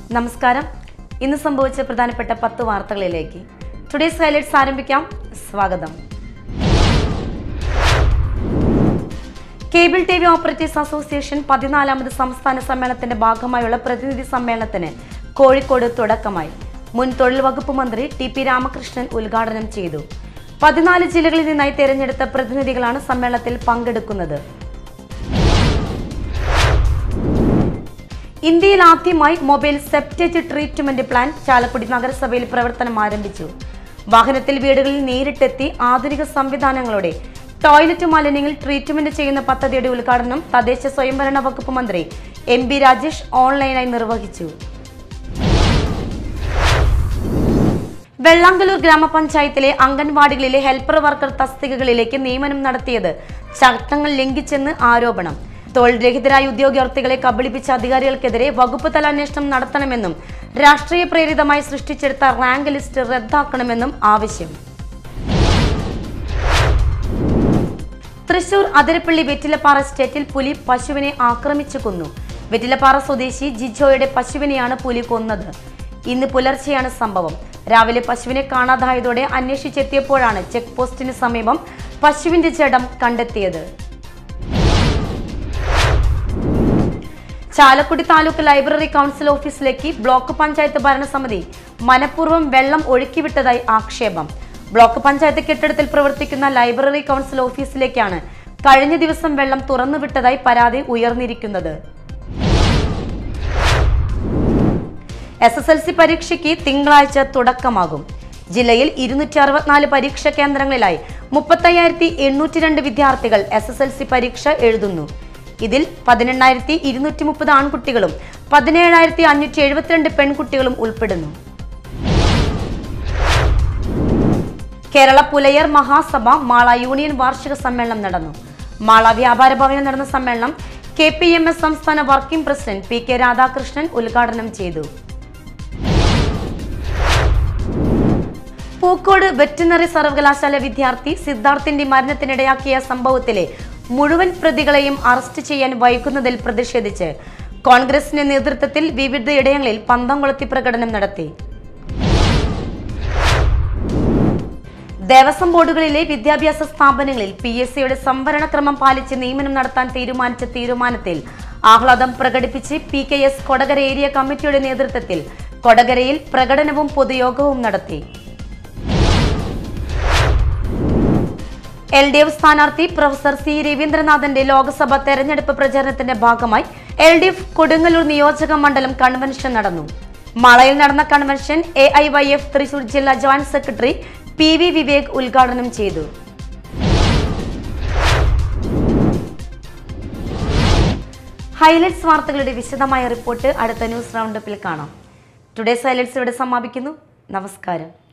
നമസ്കാരം ഇന്ന് സംഭവിച്ച പ്രധാനപ്പെട്ട പത്ത് വാർത്തകളിലേക്ക് ടുഡേസ് ഹൈലൈറ്റ്സ് ആരംഭിക്കാം സ്വാഗതം cable T V operators association പതിനാലാമത് സംസ്ഥാന സമ്മേളനത്തിന്റെ ഭാഗമായുള്ള പ്രതിനിധി സമ്മേളനത്തിന് കോഴിക്കോട് തുടക്കമായി മുൻ തൊഴിൽ വകുപ്പ് മന്ത്രി ടി പി രാമകൃഷ്ണൻ ഉദ്ഘാടനം ചെയ്തു പതിനാല് ജില്ലകളിൽ നിന്നായി തെരഞ്ഞെടുത്ത പ്രതിനിധികളാണ് സമ്മേളനത്തിൽ പങ്കെടുക്കുന്നത് ഇന്ത്യയിൽ ആദ്യമായി mobile septage treatment plan Chalakudy നഗരസഭയിൽ പ്രവർത്തനം ആരംഭിച്ചു വാഹനത്തിൽ വീടുകളിൽ നേരിട്ടെത്തി ആധുനിക സംവിധാനങ്ങളോടെ ടോയ്ലറ്റ് മാലിന്യങ്ങൾ ട്രീറ്റ്മെന്റ് ചെയ്യുന്ന പദ്ധതിയുടെ ഉദ്ഘാടനം തദ്ദേശ സ്വയംഭരണ വകുപ്പ് മന്ത്രി എം ബി രാജേഷ് ഓൺലൈനായി നിർവഹിച്ചു വെള്ളാങ്കലൂർ ഗ്രാമപഞ്ചായത്തിലെ അംഗൻവാടികളിലെ ഹെൽപ്പർ വർക്കർ തസ്തികകളിലേക്ക് നിയമനം നടത്തിയത് ചട്ടങ്ങൾ ലംഘിച്ചെന്ന് ആരോപണം തൊഴിൽ രഹിതരായ ഉദ്യോഗാർത്ഥികളെ കബളിപ്പിച്ച അധികാരികൾക്കെതിരെ വകുപ്പ് തല അന്വേഷണം നടത്തണമെന്നും രാഷ്ട്രീയ പ്രേരിതമായി സൃഷ്ടിച്ചെടുത്ത റാങ്ക് ലിസ്റ്റ് റദ്ദാക്കണമെന്നും ആവശ്യം തൃശൂർ അതിരപ്പള്ളി വെറ്റിലപ്പാറ എസ്റ്റേറ്റിൽ പുലി പശുവിനെ ആക്രമിച്ചു കൊന്നു വെറ്റിലപ്പാറ സ്വദേശി ജിജോയുടെ പശുവിനെയാണ് പുലി കൊന്നത് ഇന്ന് പുലർച്ചെയാണ് സംഭവം രാവിലെ പശുവിനെ കാണാതായതോടെ അന്വേഷിച്ചെത്തിയപ്പോഴാണ് ചെക്ക് പോസ്റ്റിന് സമീപം പശുവിന്റെ ജഡം കണ്ടെത്തിയത് ചാലക്കുടി താലൂക്ക് ലൈബ്രറി കൗൺസിൽ ഓഫീസിലേക്ക് ബ്ലോക്ക് പഞ്ചായത്ത് ഭരണസമിതി മനഃപൂർവ്വം വെള്ളം ഒഴുക്കിവിട്ടതായി ആക്ഷേപം ബ്ലോക്ക് പഞ്ചായത്ത് കെട്ടിടത്തിൽ പ്രവർത്തിക്കുന്ന ലൈബ്രറി കൗൺസിൽ ഓഫീസിലേക്കാണ് കഴിഞ്ഞ ദിവസം വെള്ളം തുറന്നുവിട്ടതായി പരാതി ഉയർന്നിരിക്കുന്നത് എസ് എസ് എൽ സി പരീക്ഷയ്ക്ക് തിങ്കളാഴ്ച തുടക്കമാകും ജില്ലയിൽ ഇരുന്നൂറ്റി അറുപത്തിനാല് പരീക്ഷാ കേന്ദ്രങ്ങളിലായി മുപ്പത്തയ്യായിരത്തി എണ്ണൂറ്റി രണ്ട് വിദ്യാർത്ഥികൾ എസ് എസ് എൽ സി പരീക്ഷ എഴുതുന്നു ഇതിൽ പതിനെണ്ണായിരത്തി ഇരുന്നൂറ്റി മുപ്പത് ആൺകുട്ടികളും പതിനേഴായിരത്തി അഞ്ഞൂറ്റി എഴുപത്തിരണ്ട് പെൺകുട്ടികളും ഉൾപ്പെടുന്നു കേരള പുലയർ മഹാസഭ മാള യൂണിയൻ വാർഷിക സമ്മേളനം നടന്നു മാള വ്യാപാര ഭവനിൽ നടന്ന സമ്മേളനം കെ പി എം എസ് സംസ്ഥാന working president P K Radhakrishnan ഉദ്ഘാടനം ചെയ്തു പൂക്കോട് വെറ്റിനറി സർവകലാശാല വിദ്യാർത്ഥി സിദ്ധാർത്ഥിന്റെ മരണത്തിനിടയാക്കിയ സംഭവത്തിലെ മുഴുവൻ പ്രതികളെയും അറസ്റ്റ് ചെയ്യാൻ വൈകുന്നതിൽ പ്രതിഷേധിച്ച് കോൺഗ്രസിന്റെ നേതൃത്വത്തിൽ വിവിധയിടങ്ങളിൽ പന്തം കൊളുത്തി പ്രകടനം നടത്തി ദേവസ്വം ബോർഡുകളിലെ വിദ്യാഭ്യാസ സ്ഥാപനങ്ങളിൽ പി എസ് സിയുടെ സംവരണക്രമം പാലിച്ച് നിയമനം നടത്താൻ തീരുമാനിച്ച തീരുമാനത്തിൽ ആഹ്ലാദം പ്രകടിപ്പിച്ച് P K S Kodakara area കമ്മിറ്റിയുടെ നേതൃത്വത്തിൽ കൊടകരയിൽ പ്രകടനവും പൊതുയോഗവും നടത്തി എൽ ഡി എഫ് സ്ഥാനാർത്ഥി പ്രൊഫസർ സി രവീന്ദ്രനാഥന്റെ ലോക്സഭ തെരഞ്ഞെടുപ്പ് പ്രചാരണത്തിന്റെ ഭാഗമായി എൽ ഡി എഫ് കൊടുങ്ങല്ലൂർ നിയോജക മണ്ഡലം കൺവെൻഷൻ നടന്നു മാളയിൽ നടന്ന convention A I Y F Thrissur ജില്ലാ joint secretary P V Vivek ഉദ്ഘാടനം ചെയ്തു ഹൈലൈറ്റ്സ് വാർത്തകളുടെ വിശദമായ റിപ്പോർട്ട് അടുത്ത ന്യൂസ് റൗണ്ടപ്പിൽ കാണാം ടുഡേസ് ഹൈലൈറ്റ്സ് ഇവിടെ സമാപിക്കുന്നു നമസ്കാരം